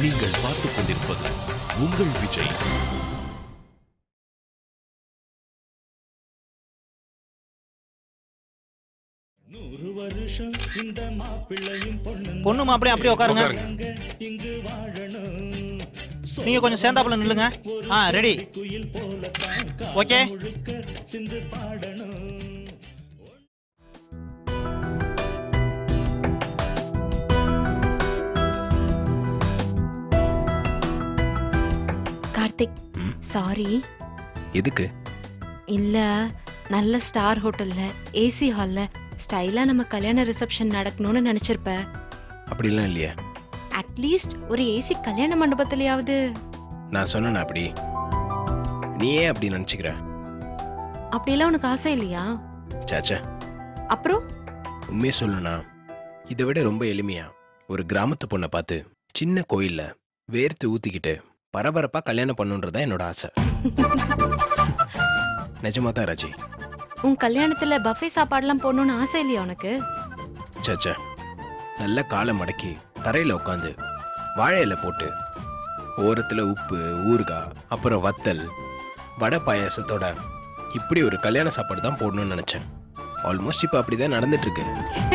நீங்கள் பார்த்துக் கொண்டிருப்பது உங்கள் விஜய் நூறு வருஷம் இந்த மாப்பிள்ளையும் பொண்ணு பொண்ணு மாப்பிளையும் அப்படியே உட்காருங்க உட்காருங்க. இங்கு வாழணும் நீங்க கொஞ்சம் சேர்ந்தாப்புல நில்லுங்க ஆ ரெடி குயில் போலத்தான் ஓகே முழுக்க சிந்து பாடணும் கார்த்திக் ம். சாரி எதுக்கு இல்ல நல்ல ஸ்டார் ஹோட்டல்ல ஏசி ஹால்ல ஸ்டைலா நம்ம கல்யாண ரிசப்ஷன் நடக்கணும்னு நினைச்சிருப்ப அப்படிலாம் இல்லையே அட்லீஸ்ட் ஒரு ஏசி கல்யாண மண்டபத்திலயாவது நான் சொன்னேன் அப்படி நீ ஏன் அப்படி நினச்சிக்கிற அப்படிலாம் உனக்கு ஆசை இல்லையா சாச்சா அப்புறம் உண்மையை சொல்லணும்னா இதை விட ரொம்ப எளிமையா ஒரு கிராமத்து பொண்ணை பார்த்து சின்ன கோயில்ல வேர்த்து ஊத்திக்கிட்டு பரபரப்பா கல்யாணம் பண்ணுன்றதா என்னோட ஆசை நிஜமா தான் ராஜி உன் கல்யாணத்துல பஃபே சாப்பாடுலாம் போடணும்னு ஆசை இல்லையா உனக்கு சாச்சா நல்ல காலை மடக்கி தரையில உட்காந்து வாழை இலை போட்டு ஓரத்துல உப்பு ஊறுகாய் அப்புறம் வத்தல் வடை பாயாசத்தோட இப்படி ஒரு கல்யாண சாப்பாடு தான் போடணும்னு நினைச்சேன் ஆல்மோஸ்ட் இப்போ அப்படிதான் நடந்துட்டு இருக்கு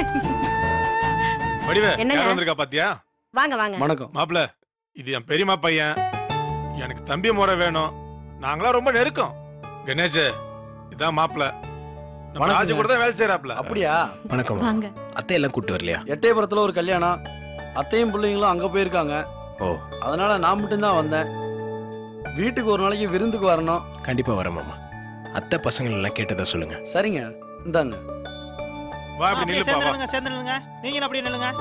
வடிவே என்னங்க? யார் வந்திருக்கா பாத்தியா வாங்க வாங்க வணக்கம் மாப்பிள இது என் பெரியம்மா பையன் எனக்கு தம்பி முறை வேணும் நாங்களாம் ரொம்ப நெருக்கம் கணேஷ் இதான் மாப்பிள நம்ம வணக்கங்க. ராஜு கூட தான் வேலை செய்யறாப்ல அப்படியா வணக்கம் வாங்க அத்தையெல்லாம் கூட்டு வரலையா எட்டயபுரத்துல ஒரு கல்யாணம் அத்தையும் பிள்ளைங்களும் அங்க போயிருக்காங்க ஓ அதனால நான் மட்டும்தான் வந்தேன் வீட்டுக்கு ஒரு நாளைக்கு விருந்துக்கு வரணும் கண்டிப்பா வரேன் மாமா அத்தை பசங்கள் எல்லாம் கேட்டதா சொல்லுங்க சரிங்க இந்தாங்க வா இப்படி அப்படியே நில்லுப்பா சேர்ந்து வா நில்லுங்க சேர்ந்து நில்லுங்க நீங்களும் அப்படியே நில்லுங்க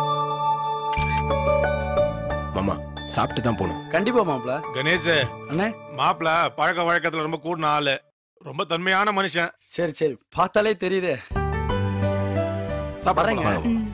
மாமா சாப்பிட்டு தான் போகணும் கண்டிப்பா மாப்பிள கணேஷ் அண்ணே. மாப்பிள பழக்க வழக்கத்துல ரொம்ப கூடின ஆளு ரொம்ப தன்மையான மனுஷன் சரி சரி பார்த்தாலே தெரியுதே சாப்பிடுறேங்க வரேங்க. வாங்க. ம்.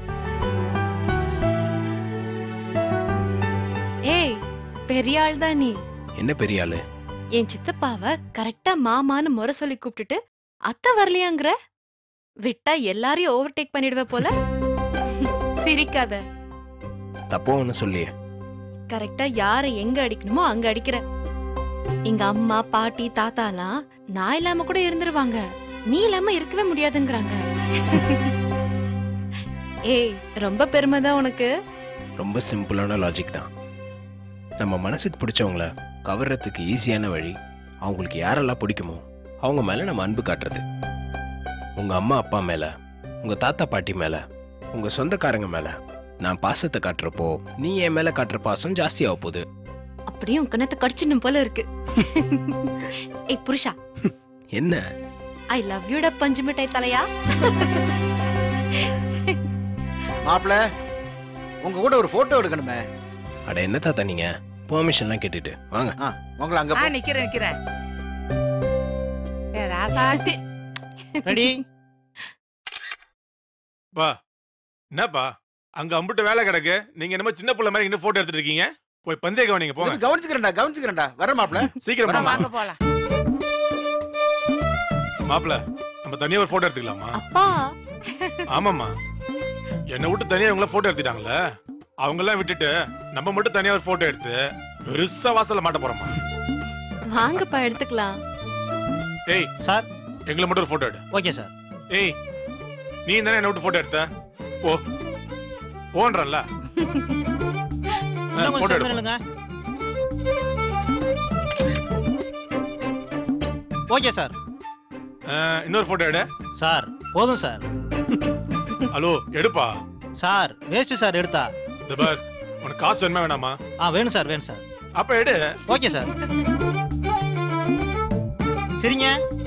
ஏய் பெரிய ஆள் தான் நீ என்ன பெரிய ஆளு என் சித்தப்பாவ கரெக்டா மாமான்னு முறை சொல்லி கூப்பிட்டுட்டு அத்தை வரலையாங்கிற விட்டா எல்லாரையும் ஓவர்டேக் பண்ணிடுவ போல சிரிக்காத தப்போ ஒன்றும் சொல்லியே கரெக்டா யார எங்க அடிக்கணுமோ அங்க அடிக்கிற எங்க அம்மா பாட்டி தாத்தாலாம் நான் இல்லாம கூட இருந்துருவாங்க நீ இல்லாம இருக்கவே முடியாதுங்கறாங்க ஏய் ரொம்ப பெருமைதான் உனக்கு ரொம்ப சிம்பிளான லாஜிக் தான் நம்ம மனசுக்கு பிடிச்சவங்கள கவர்றதுக்கு ஈஸியான வழி அவங்களுக்கு யாரெல்லாம் பிடிக்குமோ அவங்க மேல நம்ம அன்பு காட்டுறது உங்க அம்மா அப்பா மேல உங்க தாத்தா பாட்டி மேல உங்க சொந்தக்காரங்க மேல நான் பாசத்தை காட்டுறப்போ நீ என் மேல காட்டுற பாசம் ஜாஸ்தியாக போகுது அப்படியே உன் கணத்தை கடிச்சிடணும் போல இருக்கு ஏய் புருஷா என்ன ஐ லவ் யூட பஞ்சு மிட்டாய் தலையா மாப்பிள உங்க கூட ஒரு போட்டோ எடுக்கணுமே அட என்ன தாத்தா நீங்க பெர்மிஷன்லாம் கேட்டுட்டு வாங்க உங்களை அங்க ஆ போ- நிக்கிறேன் நிக்கிறேன் ஏ, ராசாத்தி ரெடி பா என்னப்பா அங்க அம்புட்டு வேலை கிடக்கு நீங்க என்னமோ சின்ன புள்ள மாதிரி இன்னும் போட்டோ எடுத்துட்டு இருக்கீங்க போய் பந்தய கவனிங்க போங்க இது கவனிச்சுக்கிறேன்டா கவனிச்சுக்கிறேன்டா வர மாப்பிள சீக்கிரம் அப்புறம் போங்க. வாங்க போலாம் மாப்பிள நம்ம தனியா ஒரு போட்டோ எடுத்துக்கலாமா அப்பா ஆமாம்மா என்னை விட்டு தனியா இவங்கள போட்டோ எடுத்துட்டாங்கல்ல அவங்க எல்லாம் விட்டுட்டு நம்ம மட்டும் தனியா ஒரு போட்டோ எடுத்து பெருசா வாசல்ல மாட்ட போறோமா வாங்கப்பா எடுத்துக்கலாம் ஏய் சார் எங்களை மட்டும் ஒரு போட்டோ எடு ஓகே சார் ஏய் நீ தானே என்ன விட்டு போட்டோ எடுத்த போ போன்றல்ல இன்னும் கொஞ்சம் போட்டோ சேர்ந்து எடு நில்லுங்க ஓகே சார் அஹ், இன்னொரு போட்டோ எடு சார் போதும் சார் ஹலோ எடுப்பா சார் வேஸ்ட் சார் எடுத்தா இந்த பார் உனக்கு காசு வேணுமா வேணாமா ஆ வேணும் சார் வேணும் சார் அப்ப எடு ஓகே சார் சரிங்க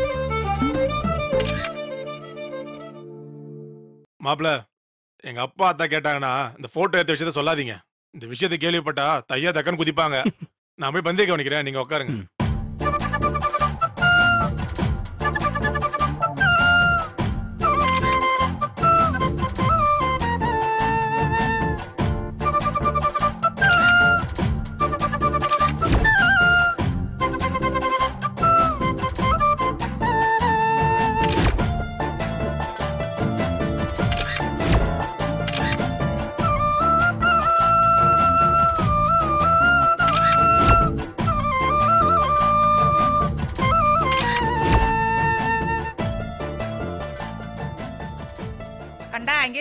மாப்பிள எங்க அப்பா அத்தா கேட்டாங்கன்னா இந்த போட்டோ எடுத்த விஷயத்த சொல்லாதீங்க இந்த விஷயத்தை கேள்விப்பட்டா தையா தக்கன்னு குதிப்பாங்க நான் போய் பந்தய கவனிக்கிறேன் நீங்க உட்காருங்க ம்.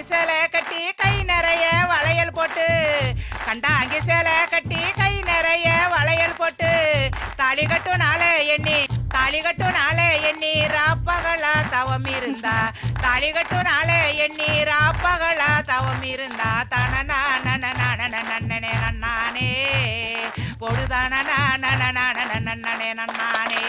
சேலை கட்டி கை நிறைய வளையல் போட்டு கண்டாங்கி சேலை கட்டி கை நிறைய வளையல் போட்டு தாலி கட்டும் நாளே எண்ணி தாலி கட்டும் நாளே எண்ணி ராப்பகலா தவம் இருந்தா தாலி கட்டும் நாளே எண்ணி ராப்பகலா தவம் இருந்தா தனனா நன்னனே நன்னானே பொழுதான நன்னனே நன்னானே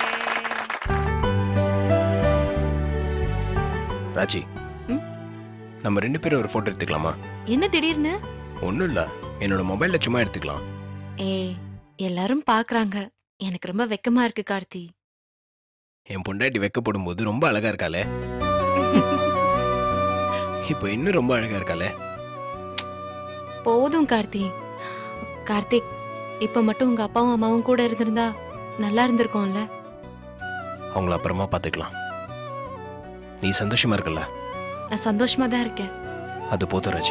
ராஜி ம்? நம்ம ரெண்டு பேரும் ஒரு ஃபோட்டோ எடுத்துக்கலாமா என்ன திடீர்னு ஒன்றும் இல்லை என்னோட மொபைலில் சும்மா எடுத்துக்கலாம் ஏய் எல்லாரும் பாக்குறாங்க எனக்கு ரொம்ப வெக்கமா இருக்கு கார்த்தி என் பொண்டாட்டி வைக்கப்படும் போது ரொம்ப அழகா இருக்காளே இப்போ இன்னும் ரொம்ப அழகா இருக்காளே போதும் கார்த்தி கார்த்திக் இப்ப மட்டும் உங்க அப்பாவும் அம்மாவும் கூட இருந்திருந்தா நல்லா இருந்திருக்கும்ல அவங்கள அப்புறமா பார்த்துக்கலாம் நீ சந்தோஷமா இருக்கல நான் சந்தோஷமா தான் இருக்கேன் அது போதும் ராஜி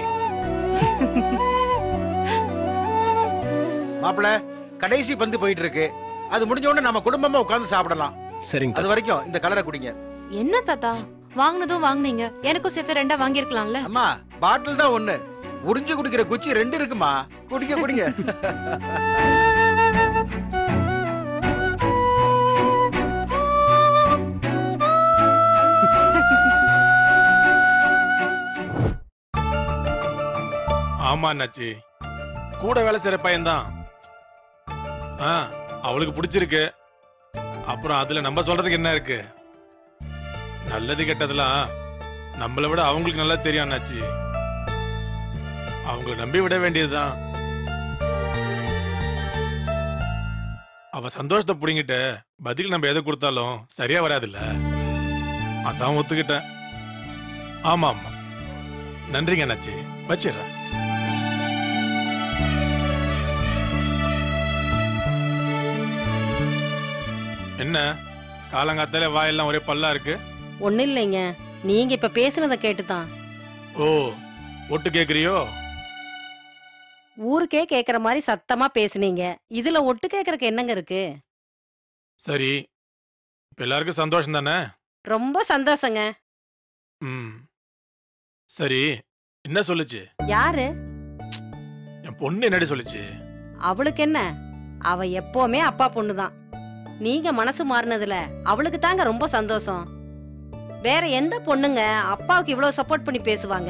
மாப்பிள கடைசி பந்து போயிட்டு இருக்கு அது முடிஞ்ச உடனே நம்ம குடும்பமா உட்கார்ந்து சாப்பிடலாம் சரிங்க அது வரைக்கும் இந்த கலரை குடிங்க என்ன தாத்தா வாங்குனதும் வாங்குனீங்க எனக்கும் சேர்த்து ரெண்டா வாங்கியிருக்கலாம்ல அம்மா பாட்டில் தான் ஒண்ணு உறிஞ்சு குடிக்கிற குச்சி ரெண்டு இருக்குமா குடிக்க குடிங்க ஆமா அண்ணாச்சி கூட வேலை செய்யற பையன்தான் ஆ அவளுக்கு பிடிச்சிருக்கு அப்புறம் அதுல நம்ம சொல்றதுக்கு என்ன இருக்கு நல்லது கெட்டதெல்லாம் நம்மளை விட அவங்களுக்கு நல்லா தெரியும் அண்ணாச்சி அவங்கள நம்பி விட வேண்டியதுதான் அவ சந்தோஷத்தை புடிங்கிட்டு பதில் நம்ம எதை கொடுத்தாலும் சரியா வராதுல்ல அதான் ஒத்துக்கிட்டேன் ஆமா ஆமா நன்றிங்க அண்ணாச்சி வச்சிடுறேன் என்ன காலங்காத்தால வாயெல்லாம் ஒரே பல்லா இருக்கு ஒன்றும் இல்லைங்க நீங்க இப்ப பேசுனதை கேட்டுதான் ஓ ஒட்டு கேக்குறியோ ஊருக்கே கேக்குற மாதிரி சத்தமா பேசுனீங்க இதுல ஒட்டு கேக்குறக்கு என்னங்க இருக்கு சரி இப்ப எல்லாருக்கும் சந்தோஷம் தானே ரொம்ப சந்தோஷங்க ம் சரி என்ன சொல்லுச்சு யாரு என் பொண்ணு என்னடி சொல்லுச்சு அவளுக்கு என்ன அவ எப்பவுமே அப்பா பொண்ணுதான் நீங்க மனசு மாறினதுல அவளுக்கு தாங்க ரொம்ப சந்தோஷம் வேற எந்த பொண்ணுங்க அப்பாவுக்கு இவ்வளவு சப்போர்ட் பண்ணி பேசுவாங்க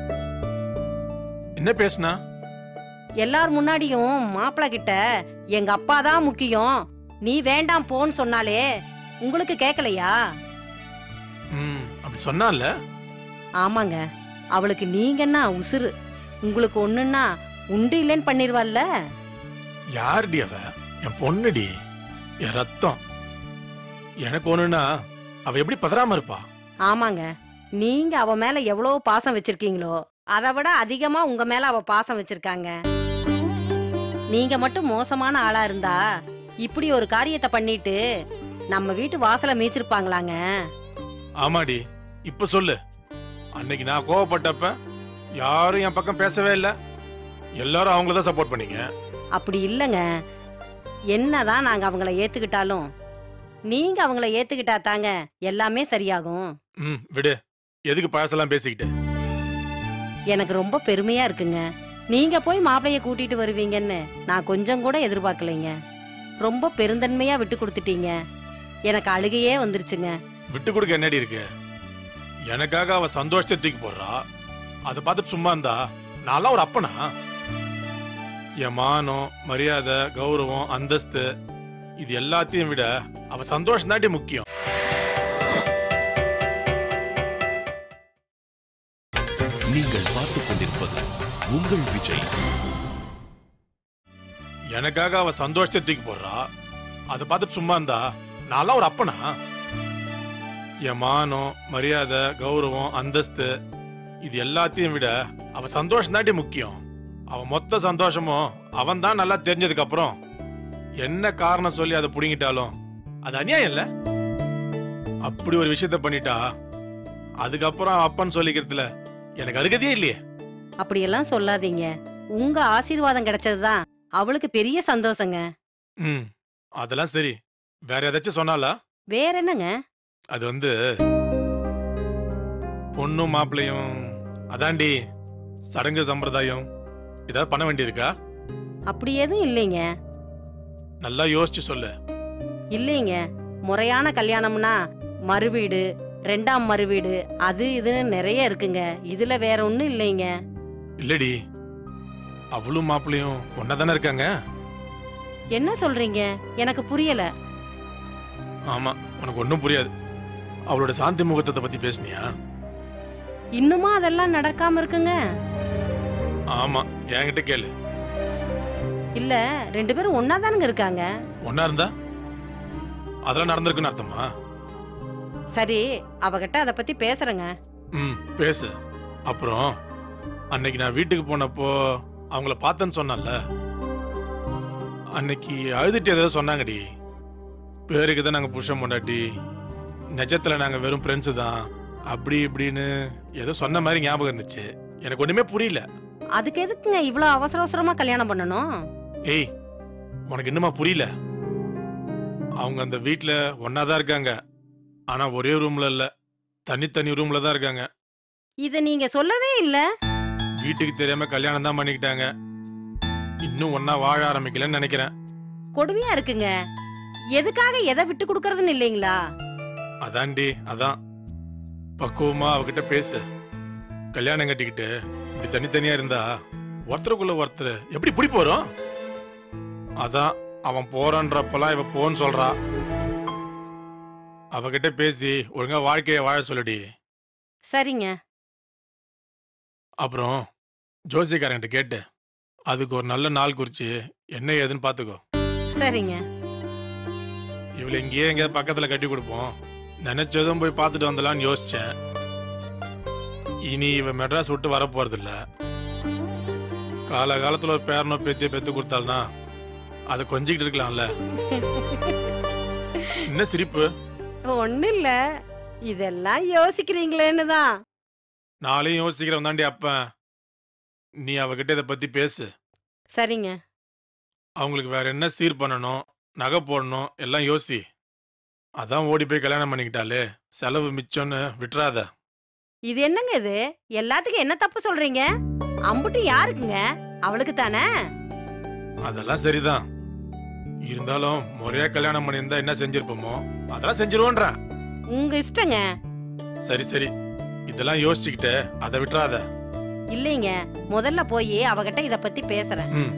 என்ன பேசுனா எல்லார் முன்னாடியும் மாப்பிள்ள கிட்ட எங்க அப்பா தான் முக்கியம் நீ வேண்டாம் போன்னு சொன்னாலே உங்களுக்கு கேட்கலையா ம் அப்படி சொன்னால ஆமாங்க அவளுக்கு நீங்கன்னா உசுரு உங்களுக்கு ஒண்ணுன்னா உண்டு இல்லைன்னு பண்ணிருவாள்ல யாருடி அவ என் பொண்ணுடி என் ரத்தம் எனக்கு ஒண்ணுன்னா அவ எப்படி பதறாம இருப்பா ஆமாங்க நீங்க அவ மேல எவ்வளவு பாசம் வச்சிருக்கீங்களோ அதை விட அதிகமா உங்க மேல அவ பாசம் வச்சிருக்காங்க நீங்க மட்டும் மோசமான ஆளா இருந்தா இப்படி ஒரு காரியத்தை பண்ணிட்டு நம்ம வீட்டு வாசல மீச்சிருப்பாங்களாங்க ஆமாடி இப்ப சொல்லு அன்னைக்கு நான் கோவப்பட்டப்ப யாரும் என் பக்கம் பேசவே இல்ல எல்லாரும் அவங்கள தான் சப்போர்ட் பண்ணீங்க அப்படி இல்லைங்க என்னதான் நாங்க அவங்கள ஏத்துக்கிட்டாலும் நீங்க அவங்கள ஏத்துக்கிட்டா தாங்க எல்லாமே சரியாகும் ம் விடு எதுக்கு பழசெல்லாம் பேசிக்கிட்டு எனக்கு ரொம்ப பெருமையா இருக்குங்க நீங்க போய் மாப்பிளைய கூட்டிட்டு வருவீங்கன்னு நான் கொஞ்சம் கூட எதிர்பார்க்கலைங்க ரொம்ப பெருந்தன்மையா விட்டு கொடுத்துட்டீங்க எனக்கு அழுகையே வந்துருச்சுங்க விட்டு கொடுக்க என்னடி இருக்கு எனக்காக அவ சந்தோஷத்தை தூக்கி போடுறா அதை பார்த்துட்டு சும்மா இருந்தா நான்லாம் ஒரு அப்பனா என் மானம் மரியாதை கௌரவம் அந்தஸ்து இது எல்லாத்தையும் விட அவ சந்தோஷம் தாண்டி முக்கியம் நீங்கள் பார்த்துக் கொண்டிருப்பது உங்கள் விஜய் எனக்காக அவ சந்தோஷத்தை தூக்கி போடுறா அதை பார்த்துட்டு சும்மா இருந்தா நான்லாம் ஒரு அப்பனா என் மானம் மரியாதை கௌரவம் அந்தஸ்து இது எல்லாத்தையும் விட அவ சந்தோஷம் தாண்டி முக்கியம் அவ மொத்த சந்தோஷமும் அவன் தான் நல்லா தெரிஞ்சதுக்கு அப்புறம் என்ன காரணம் சொல்லி அதை புடுங்கிட்டாலும் அது அநியாயம் இல்ல அப்படி ஒரு விஷயத்த பண்ணிட்டா அதுக்கப்புறம் அவன் அப்பன்னு சொல்லிக்கிறதுல எனக்கு அருகதையே இல்லையே அப்படியெல்லாம் சொல்லாதீங்க உங்க ஆசீர்வாதம் கிடைச்சதுதான் அவளுக்கு பெரிய சந்தோஷங்க ம் அதெல்லாம் சரி வேற ஏதாச்சும் சொன்னாலா வேற என்னங்க அது வந்து பொண்ணும் மாப்பிள்ளையும் அதான்டி சடங்கு சம்பிரதாயம் ஏதாவது பண்ண வேண்டியிருக்கா அப்படி எதுவும் இல்லைங்க நல்லா யோசிச்சு சொல்லு இல்லைங்க முறையான கல்யாணம்னா மறுவீடு ரெண்டாம் மறுவீடு அது இதுன்னு நிறைய இருக்குங்க இதுல வேற ஒண்ணும் இல்லைங்க இல்லடி அவளும் மாப்பிளையும் ஒன்னா தானே இருக்காங்க என்ன சொல்றீங்க எனக்கு புரியல ஆமா உனக்கு ஒன்றும் புரியாது அவளோட சாந்தி முகூர்த்தத்தை பத்தி பேசுனியா இன்னுமா அதெல்லாம் நடக்காம இருக்குங்க ஆமா என்கிட்ட கேளு இல்ல ரெண்டு பேரும் ஒன்னா தானுங்க இருக்காங்க ஒன்னா இருந்தா அதெல்லாம் நடந்திருக்குன்னு அர்த்தமா சரி அவகிட்ட அத பத்தி பேசுறேங்க ம் பேசு அப்புறம் அன்னைக்கு நான் வீட்டுக்கு போனப்போ அவங்கள பார்த்தேன்னு சொன்னேன்ல அன்னைக்கு அழுதுட்டு ஏதோ சொன்னாங்கடி பேருக்கு தான் நாங்கள் புருஷன் பொண்டாட்டி நிஜத்தில் நாங்கள் வெறும் ஃப்ரெண்ட்ஸு தான் அப்படி இப்படின்னு ஏதோ சொன்ன மாதிரி ஞாபகம் இருந்துச்சு எனக்கு ஒன்றுமே புரியல அதுக்கு எதுக்குங்க இவ்வளவு அவசர அவசரமா கல்யாணம் பண்ணணும் ஏய் உனக்கு இன்னுமா புரியல அவங்க அந்த வீட்டில் ஒன்றா தான் இருக்காங்க ஆனால் ஒரே ரூமில் இல்லை தனித்தனி ரூமில் தான் இருக்காங்க இத நீங்க சொல்லவே இல்ல வீட்டுக்கு தெரியாம கல்யாணம் தான் பண்ணிக்கிட்டாங்க இன்னும் ஒன்னா வாழ ஆரம்பிக்கலன்னு நினைக்கிறேன் கொடுமையா இருக்குங்க எதுக்காக எதை விட்டு கொடுக்கறதுன்னு இல்லைங்களா அதான்டி அதான் பக்குவமா அவகிட்ட பேசு கல்யாணம் கட்டிக்கிட்டு இப்படி தனித்தனியா இருந்தா ஒருத்தருக்குள்ள ஒருத்தர் எப்படி பிடி போறோம் அதான் அவன் போறான்றப்பெல்லாம் இவ போன்னு சொல்றா அவகிட்ட பேசி ஒழுங்கா வாழ்க்கைய வாழ சொல்லுடி சரிங்க அப்புறம் ஜோசியக்காரங்கிட்ட கேட்டு அதுக்கு ஒரு நல்ல நாள் குறிச்சு என்ன ஏதுன்னு பாத்துக்கோ சரிங்க இவளை இங்கேயே எங்கேயாவது பக்கத்துல கட்டி கொடுப்போம் நினைச்சதும் போய் பார்த்துட்டு வந்தலாம்னு யோசிச்சேன் இனி இவ மெட்ராஸ் விட்டு வர போறது இல்ல காலகாலத்துல ஒரு பேரனோ பேத்தியோ பெத்து கொடுத்தாள்னா அதை கொஞ்சிக்கிட்டு இருக்கலாம்ல என்ன சிரிப்பு ஒண்ணு இல்ல இதெல்லாம் யோசிக்கிறீங்களேன்னு தான் நாளையும் யோசிக்கிறவன் தாண்டி அப்பன் நீ அவகிட்ட இதை பத்தி பேசு சரிங்க அவங்களுக்கு வேற என்ன சீர் பண்ணணும் நகை போடணும் எல்லாம் யோசி அதான் ஓடி போய் கல்யாணம் பண்ணிக்கிட்டாலே செலவு மிச்சம்னு விட்டுறாத இது என்னங்க இது எல்லாத்துக்கும் என்ன தப்பு சொல்றீங்க அம்புட்டு யாருக்குங்க அவளுக்கு தானே அதெல்லாம் சரிதான் இருந்தாலும் முறையா கல்யாணம் பண்ணியிருந்தா என்ன செஞ்சிருப்போமோ அதெல்லாம் செஞ்சிருவோன்றேன் உங்க இஷ்டங்க சரி சரி இதெல்லாம் யோசிச்சுக்கிட்டு அதை விட்டுறாத இல்லைங்க முதல்ல போய் அவகிட்ட இத பத்தி பேசுறேன் ம்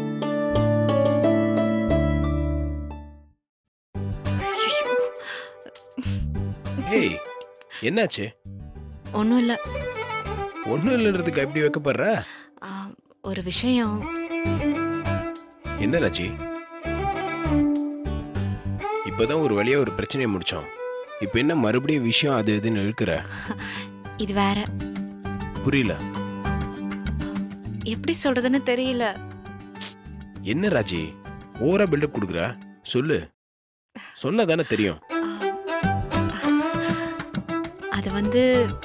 ஏய் என்னாச்சு ஒன்றும் இல்லை ஒன்றும் இல்லைன்றதுக்கு எப்படி வைக்கப்படுற ஒரு விஷயம் என்ன ராஜி இப்போதான் ஒரு வழியா ஒரு பிரச்சனையை முடிச்சோம் இப்போ என்ன மறுபடியும் விஷயம் அது இதுன்னு இழுக்கிற இது வேற புரியல எப்படி சொல்றதுன்னு தெரியல என்ன ராஜி ஓவரா பில்டப் கொடுக்குற சொல்லு சொன்னா தானே தெரியும் அது வந்து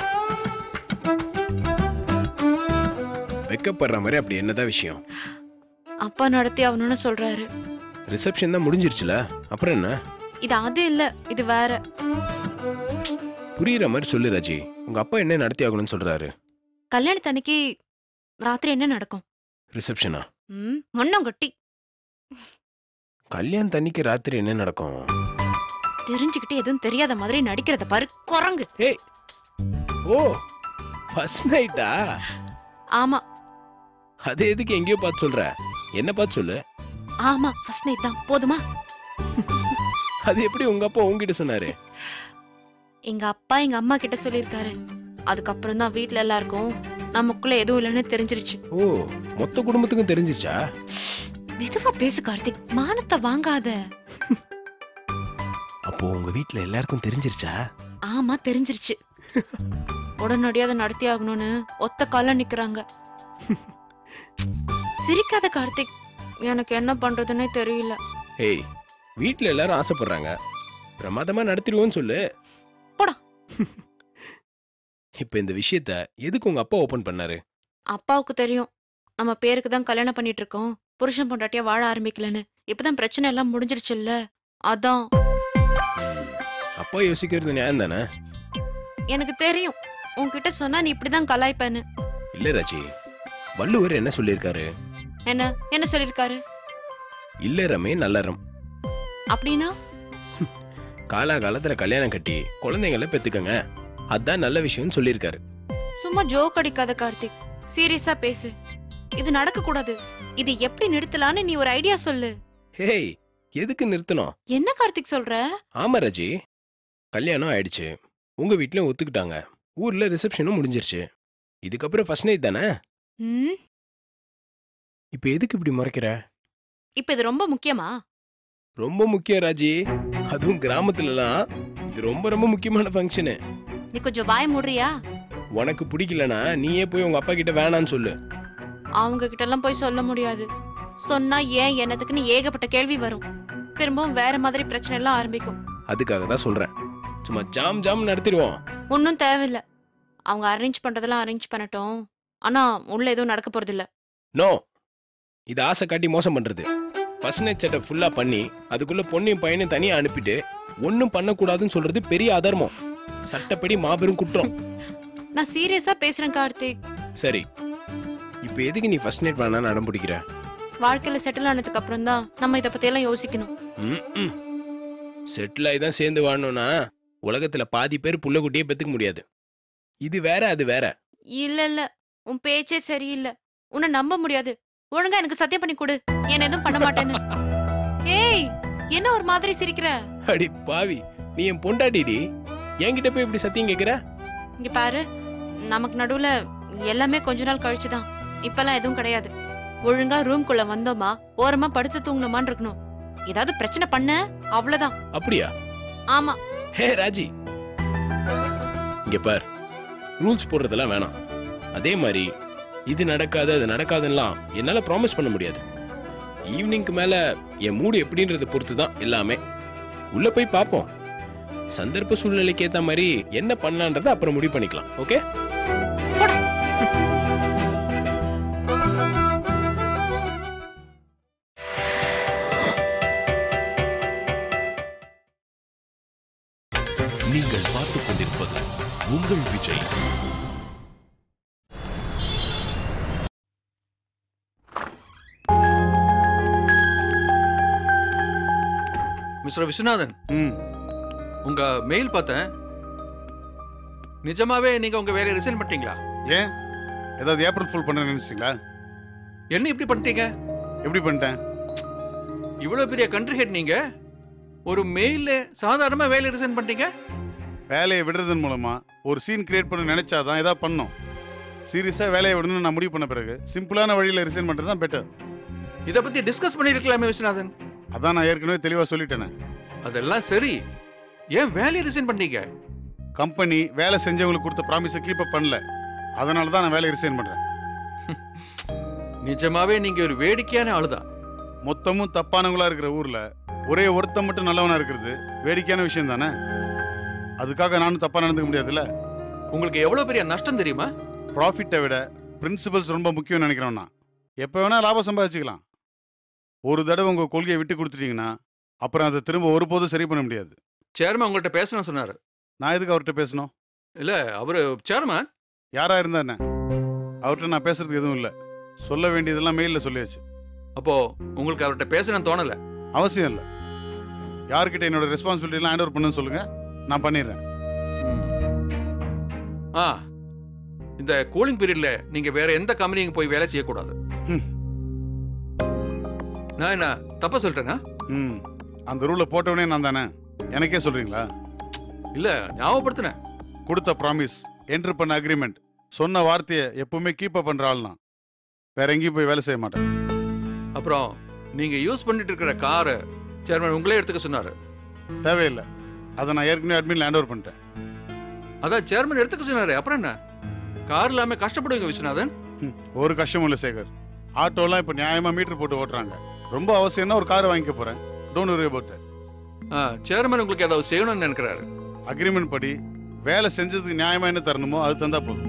வெக்கப்படுற மாதிரி அப்படி என்னதான் விஷயம் அப்பா நடத்தி ஆகணும்னு சொல்றாரு ரிசப்ஷன் தான் முடிஞ்சிருச்சுல அப்புறம் என்ன இது அது இல்ல இது வேற புரியுற மாதிரி சொல்லு ராஜி உங்க அப்பா என்ன நடத்தி ஆகணும்னு சொல்றாரு கல்யாணத்தன்னைக்கு ராத்திரி என்ன நடக்கும் ரிசப்ஷனா ம் மண்ணம் கட்டி கல்யாணம் தண்ணிக்கு ராத்திரி என்ன நடக்கும் தெரிஞ்சுக்கிட்டு எதுவும் தெரியாத மாதிரி நடிக்கிறத பாரு குரங்கு ஏய் ஓ ஃபர்ஸ்ட் நைட்டா ஆமா அது எதுக்கு எங்கேயோ பார்த்து சொல்ற என்ன பார்த்து சொல்லு ஆமா ஃபர்ஸ்ட் நைட் தான் போதுமா அது எப்படி உங்க அப்பா உங்ககிட்ட சொன்னாரு எங்க அப்பா எங்க அம்மா கிட்ட சொல்லியிருக்காரு அதுக்கப்புறம் தான் வீட்ல எல்லாருக்கும் நமக்குள்ள எதுவும் இல்லைன்னு தெரிஞ்சிருச்சு ஓ மொத்த குடும்பத்துக்கும் தெரிஞ்சிருச்சா மெதுவா பேசு கார்த்திக் மானத்தை வாங்காத அப்போ உங்க வீட்ல எல்லாருக்கும் தெரிஞ்சிருச்சா ஆமா தெரிஞ்சிருச்சு உடனடியாக அதை நடத்தி ஆகணும்னு ஒத்த கால நிக்கிறாங்க சிரிக்காத கார்த்திக் எனக்கு என்ன பண்றதுன்னே தெரியல ஏய் வீட்ல எல்லாரும் ஆசைப்படுறாங்க பிரமாதமா நடத்திடுவோன்னு சொல்லு போடா. இப்போ இந்த விஷயத்த எதுக்கு உங்க அப்பா ஓபன் பண்ணாரு அப்பாவுக்கு தெரியும் நம்ம பேருக்கு தான் கல்யாணம் பண்ணிட்டு இருக்கோம் புருஷன் பொண்டாட்டியா வாழ ஆரம்பிக்கலன்னு இப்பதான் பிரச்சனை எல்லாம் முடிஞ்சிருச்சுல்ல அதான் அப்பா யோசிக்கிறது நியாயம் தானே எனக்கு தெரியும் உன்கிட்ட சொன்னா நீ இப்படிதான் கலாய்ப்பேன்னு இல்ல ராஜி வள்ளுவர் என்ன சொல்லியிருக்காரு என்ன என்ன சொல்லிருக்காரு இல்லறமே நல்லறம் அப்படின்னா காலாகாலத்துல கல்யாணம் கட்டி குழந்தைங்கள பெத்துக்கங்க அதான் நல்ல விஷயம்னு சொல்லியிருக்காரு சும்மா ஜோக் அடிக்காத கார்த்திக் சீரியஸா பேசு இது நடக்க கூடாது இது எப்படி நிறுத்தலாம்னு நீ ஒரு ஐடியா சொல்லு ஹேய் எதுக்கு நிறுத்தணும் என்ன கார்த்திக் சொல்ற ஆமா ராஜி கல்யாணம் ஆயிடுச்சு உங்க வீட்லயும் ஒத்துக்கிட்டாங்க ஊர்ல ரிசப்ஷனும் முடிஞ்சிருச்சு இதுக்கப்புறம் ஃபர்ஸ்ட் நைட் தானே ம் இப்போ எதுக்கு இப்படி முறைக்கிற இப்ப இது ரொம்ப முக்கியமா ரொம்ப முக்கியம் ராஜி அதுவும் கிராமத்துலலாம் இது ரொம்ப ரொம்ப முக்கியமான ஃபங்க்ஷனு நீ கொஞ்சம் வாய் மூடுறியா உனக்கு பிடிக்கலனா நீயே போய் உங்க அப்பா கிட்ட வேணான்னு சொல்லு அவங்க கிட்ட எல்லாம் போய் சொல்ல முடியாது சொன்னா ஏன் என்னதுக்குன்னு ஏகப்பட்ட கேள்வி வரும் திரும்பவும் வேற மாதிரி பிரச்சனை எல்லாம் ஆரம்பிக்கும் அதுக்காக தான் சொல்றேன் சும்மா ஜாம் ஜாம் நடத்திடுவோம் ஒன்றும் தேவையில்ல அவங்க அரேஞ்ச் பண்றதெல்லாம் அரேஞ்ச் பண்ணட்டும் ஆனா உள்ள எதுவும் நடக்க போறது இல்ல நோ இது ஆசை காட்டி மோசம் பண்றது ஃபர்ஸ்ட் நைட் செட்டப் ஃபுல்லா பண்ணி அதுக்குள்ள பொண்ணையும் பையனையும் தனியா அனுப்பிட்டு ஒன்றும் பண்ணக்கூடாதுன்னு சொல்றது பெரிய அதர்மம் சட்டப்படி மாபெரும் குற்றம் நான் சீரியஸா பேசுறேன் கார்த்திக் சரி இப்போ எதுக்கு நீ ஃபர்ஸ்ட் நைட் வேணான்னு அடம் பிடிக்கிற வாழ்க்கையில செட்டில் ஆனதுக்கு அப்புறம் தான் நம்ம இத பத்தி எல்லாம் யோசிக்கணும் ம் செட்டில் ஆகி தான் சேர்ந்து வாழணும்னா உலகத்துல பாதி பேர் புள்ளக்குட்டியே பெத்துக்க முடியாது இது வேற அது வேற இல்ல இல்ல உன் பேச்சே சரியில்லை உன்னை நம்ப முடியாது ஒழுங்கா எனக்கு சத்தியம் பண்ணி கொடு என்ன எதுவும் பண்ண மாட்டேன்னு ஏய் என்ன ஒரு மாதிரி சிரிக்கிற அடி பாவி நீ என் பொண்டாட்டிடி என்கிட்ட போய் இப்படி சத்தியம் கேக்குற இங்க பாரு நமக்கு நடுவுல எல்லாமே கொஞ்ச நாள் கழிச்சுதான் இப்பெல்லாம் எதுவும் கிடையாது ஒழுங்கா ரூம்குள்ள வந்தோமா ஓரமா படுத்து தூங்கணுமான்னு இருக்கணும் ஏதாவது பிரச்சனை பண்ண அவ்வளவுதான் அப்படியா ஆமா ஹே ராஜி இங்க பார் ரூல்ஸ் போடுறதெல்லாம் வேணாம் அதே மாதிரி இது நடக்காது அது நடக்காதுன்னெலாம் என்னால ப்ராமிஸ் பண்ண முடியாது ஈவினிங்க்கு மேல என் மூடு எப்படின்றத பொறுத்து தான் எல்லாமே உள்ள போய் பார்ப்போம் சந்தர்ப்ப சூழ்நிலைக்கு ஏத்த மாதிரி என்ன பண்ணலான்றத அப்புறம் முடிவு பண்ணிக்கலாம் ஓகே நீங்கள் பார்த்துக் கொண்டிருப்பது உங்கள் விஜய் மிஸ்டர் விஸ்வநாதன் ம் உங்க மெயில் பார்த்தேன் நிஜமாவே நீங்க உங்க வேலையை ரிசைன் பண்ணிட்டீங்களா ஏன் ஏதாவது ஏப்ரல் ஃபுல் பண்ண நினைச்சிங்களா என்ன இப்படி பண்ணிட்டீங்க எப்படி பண்ணிட்டேன் இவ்வளவு பெரிய கண்ட்ரி ஹெட் நீங்க ஒரு மெயில்ல சாதாரணமா வேலையை ரிசைன் பண்ணிட்டீங்க வேலையை விடுறதன் மூலமா ஒரு சீன் கிரியேட் பண்ண நினைச்சாதான் ஏதாவது பண்ணணும் சீரியஸாக வேலையை விடணும்னு நான் முடிவு பண்ண பிறகு சிம்பிளான வழியில் ரிசைன் பண்ணுறது தான் பெட்டர் இத பத்தி டிஸ்கஸ் பண்ணிருக்கலாமே விஸ்வநாதன் அதான் நான் ஏற்கனவே தெளிவாக சொல்லிட்டேனே அதெல்லாம் சரி ஏன் வேலையை ரிசைன் பண்ணீங்க கம்பெனி வேலை செஞ்சவங்களுக்கு கொடுத்த ப்ராமிஸை கீப் அப் பண்ணல அதனால தான் நான் வேலையை ரிசைன் பண்ணுறேன் நிஜமாவே நீங்க ஒரு வேடிக்கையான ஆளுதான் மொத்தமும் தப்பானவங்களா இருக்கிற ஊர்ல ஒரே ஒருத்தன் மட்டும் நல்லவனா இருக்கிறது வேடிக்கையான விஷயம் தானே அதுக்காக நானும் தப்பா நடந்துக்க முடியாதுல்ல உங்களுக்கு எவ்வளவு பெரிய நஷ்டம் தெரியுமா ப்ராஃபிட்டை விட பிரின்சிபல்ஸ் ரொம்ப முக்கியம்னு நினைக்கிறேன் நான் எப்போ வேணா லாபம் சம்பாதிச்சுக்கலாம் ஒரு தடவை உங்க கொள்கையை விட்டு கொடுத்துட்டீங்கன்னா அப்புறம் அதை திரும்ப ஒருபோதும் சரி பண்ண முடியாது சேர்மன் உங்கள்ட்ட பேசணும் சொன்னாரு நான் எதுக்கு அவர்கிட்ட பேசணும் இல்ல அவரு சேர்மன் யாரா இருந்தா என்ன அவர்கிட்ட நான் பேசுறதுக்கு எதுவும் இல்லை சொல்ல வேண்டியதெல்லாம் மெயிலில் சொல்லியாச்சு அப்போ உங்களுக்கு அவர்கிட்ட பேசணும்னு தோணல அவசியம் இல்லை யார்கிட்ட என்னோட ரெஸ்பான்சிபிலிட்டிலாம் ஹேண்ட் ஓவர் பண்ணுன்னு சொல்லுங்க நான் பண்ணிடுறேன் ஆ இந்த கூலிங் பீரியட்ல நீங்க வேற எந்த கம்பெனிக்கு போய் வேலை செய்யக்கூடாது ம். நான் என்ன தப்பா சொல்லிட்டேனா ம் அந்த ரூலை போட்டவனே நான் தானே எனக்கே சொல்றீங்களா இல்ல ஞாபகப்படுத்தினேன் கொடுத்த ப்ராமிஸ் என்ட்ரு பண்ண அக்ரிமெண்ட் சொன்ன வார்த்தையை எப்பவுமே கீப் அப் பண்ற ஆள் நான் வேற எங்கேயும் போய் வேலை செய்ய மாட்டேன் அப்புறம் நீங்க யூஸ் பண்ணிட்டு இருக்கிற காரை சேர்மன் உங்களே எடுத்துக்க சொன்னாரு தேவையில்லை அதை நான் ஏற்கனவே அட்மின்ல ஹேண்ட் ஓவர் பண்ணிட்டேன் அதான் சேர்மன் எடுத்துக்க சொன்னாரு அப்புறம் என்ன கார் இல்லாம கஷ்டப்படுவீங்க விஸ்வநாதன் ம், ஒரு கஷ்டமும் இல்லை சேகர் ஆட்டோலாம் இப்போ நியாயமா மீட்டர் போட்டு ஓட்டுறாங்க ரொம்ப அவசியம்னா ஒரு கார் வாங்கிக்க போறேன் டோன்ட் worry about that ஆ, சேர்மன் உங்களுக்கு ஏதாவது செய்யணும்னு நினைக்கிறாரு அக்ரிமெண்ட் படி வேலை செஞ்சதுக்கு நியாயமா என்ன தரணுமோ அது தந்தா போதும்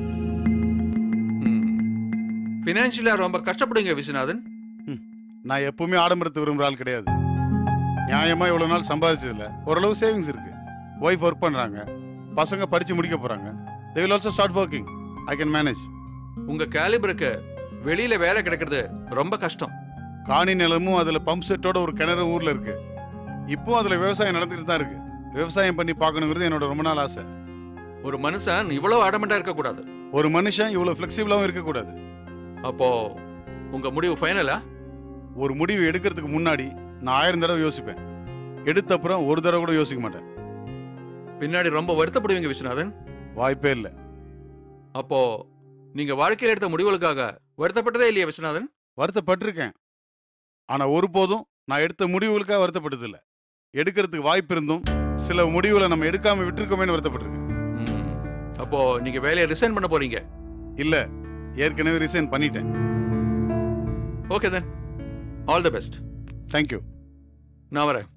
பினான்சியலா ரொம்ப கஷ்டப்படுவீங்க விஸ்வநாதன் நான் எப்பவுமே ஆடம்பரத்தை விரும்புகிற ஆள் கிடையாது நியாயமா இவ்வளவு நாள் சம்பாதிச்சதில்ல ஓரளவு சேவிங்ஸ் இருக்கு ஒய்ஃப் ஒர்க் பண்றாங்க பசங்க படிச்சு முடிக்க போறாங்க they will also start working I can manage உங்க கேலிபருக்கு வெளியில வேலை கிடைக்கிறது ரொம்ப கஷ்டம் காணி நிலமும் அதுல பம்ப் செட்டோட ஒரு கிணறு ஊர்ல இருக்கு இப்போ அதுல விவசாயம் நடந்துட்டு தான் இருக்கு விவசாயம் பண்ணி பார்க்கணுங்கிறது என்னோட ரொம்ப நாள் ஆசை ஒரு மனுஷன் இவ்வளவு அடமெண்டா இருக்க கூடாது ஒரு மனுஷன் இவ்வளவு ஃபிளெக்சிபிளாவும் இருக்கக்கூடாது அப்போ உங்க முடிவு ஃபைனலா ஒரு முடிவு எடுக்கிறதுக்கு முன்னாடி நான் ஆயிரம் தடவை யோசிப்பேன் எடுத்த அப்புறம் ஒரு தடவை கூட யோசிக்க மாட்டேன் பின்னாடி ரொம்ப வருத்தப்படுவீங்க விஸ்வநாதன் வாய்ப்பே இல்லை அப்போ நீங்க வாழ்க்கையில எடுத்த முடிவுகளுக்காக வருத்தப்பட்டதே இல்லையா விஸ்வநாதன் வருத்தப்பட்டிருக்கேன் ஆனா ஒருபோதும் நான் எடுத்த முடிவுகளுக்காக வருத்தப்பட்டதில்லை எடுக்கிறதுக்கு வாய்ப்பு இருந்தும் சில முடிவுகளை நம்ம எடுக்காம விட்டுருக்கோமேன்னு வருத்தப்பட்டிருக்கேன் ம். அப்போ நீங்க வேலையை ரிசைன் பண்ண போறீங்க இல்ல ஏற்கனவே ரிசைன் பண்ணிட்டேன் okay then all the best thank you நான் வரேன்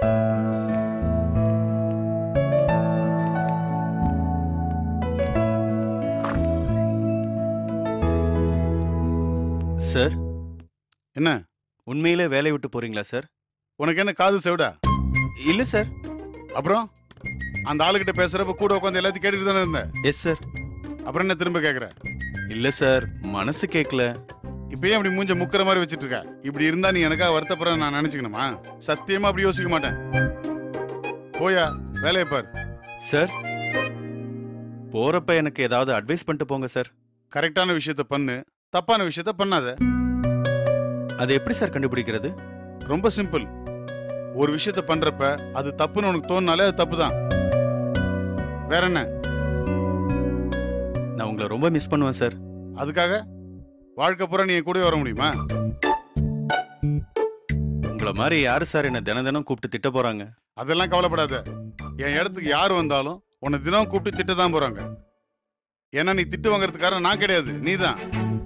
சார் என்ன உண்மையிலே வேலையை விட்டு போறீங்களா சார் உனக்கு என்ன காது செவிடா இல்ல சார் அப்புறம் அந்த ஆளுகிட்ட பேசுறப்ப கூட உட்காந்து எல்லாத்தையும் கேட்டுட்டு தானே இருந்தேன் எஸ் சார் அப்புறம் என்ன திரும்ப கேக்குற இல்ல சார் மனசு கேட்கல இப்பயே அப்படி மூஞ்ச முக்கிற மாதிரி வச்சிட்டு இருக்க இப்படி இருந்தா நீ எனக்காக வருத்தப்படுற நான் நினைச்சுக்கணுமா சத்தியமா அப்படி யோசிக்க மாட்டேன் போயா வேலையை பார் சார் போறப்ப எனக்கு ஏதாவது அட்வைஸ் பண்ணிட்டு போங்க சார் கரெக்டான விஷயத்த பண்ணு தப்பான விஷயத்த பண்ணாத அது எப்படி சார் கண்டுபிடிக்கிறது ரொம்ப சிம்பிள் ஒரு விஷயத்த பண்றப்ப அது தப்புன்னு உனக்கு தோணுனாலே அது தப்பு தான் வேற என்ன நான் உங்களை ரொம்ப மிஸ் பண்ணுவேன் சார் அதுக்காக வாழ்க்கை பூரா நீ என் கூடவே வர முடியுமா உங்களை மாதிரி யாரு சார் என்ன தினம் தினம் கூப்பிட்டு திட்ட போறாங்க அதெல்லாம் கவலைப்படாத என் இடத்துக்கு யார் வந்தாலும் உன்னை தினம் கூப்பிட்டு திட்ட தான் போறாங்க ஏன்னா நீ திட்டு வாங்குறதுக்காரன் நான் கிடையாது நீ தான்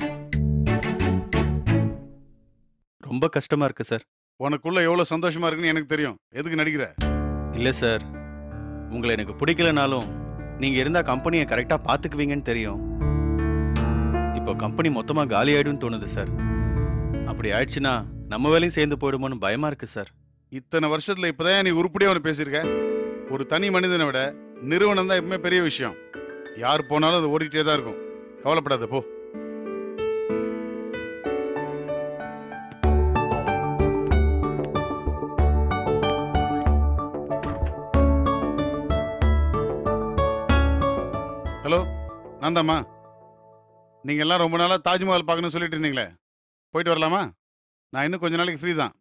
ரொம்ப கஷ்டமா இருக்கு சார் உனக்குள்ள எவ்வளவு சந்தோஷமா இருக்குன்னு எனக்கு தெரியும் எதுக்கு நடிக்கிற இல்ல சார் உங்களை எனக்கு பிடிக்கலனாலும் நீங்க இருந்தா கம்பெனியை கரெக்டா பாத்துக்குவீங்கன்னு தெரியும் இப்போ கம்பெனி மொத்தமா காலி ஆயிடும்னு தோணுது சார் அப்படி ஆயிடுச்சுன்னா நம்ம வேலையும் சேர்ந்து போயிடுமோன்னு பயமா இருக்கு சார் இத்தனை வருஷத்துல இப்பதான் நீ உருப்படியா அவனை பேசியிருக்க ஒரு தனி மனிதனை விட நிறுவனம் தான் எப்பவுமே பெரிய விஷயம் யார் போனாலும் அது ஓடிக்கிட்டே தான் இருக்கும் கவலைப்படாத போ ஹலோ நான் தாம்மா நீங்கள் எல்லாம் ரொம்ப நாளாக தாஜ்மஹால் பார்க்கணும்னு சொல்லிட்டு இருந்தீங்களே போயிட்டு வரலாமா நான் இன்னும் கொஞ்ச நாளைக்கு ஃப்ரீ தான்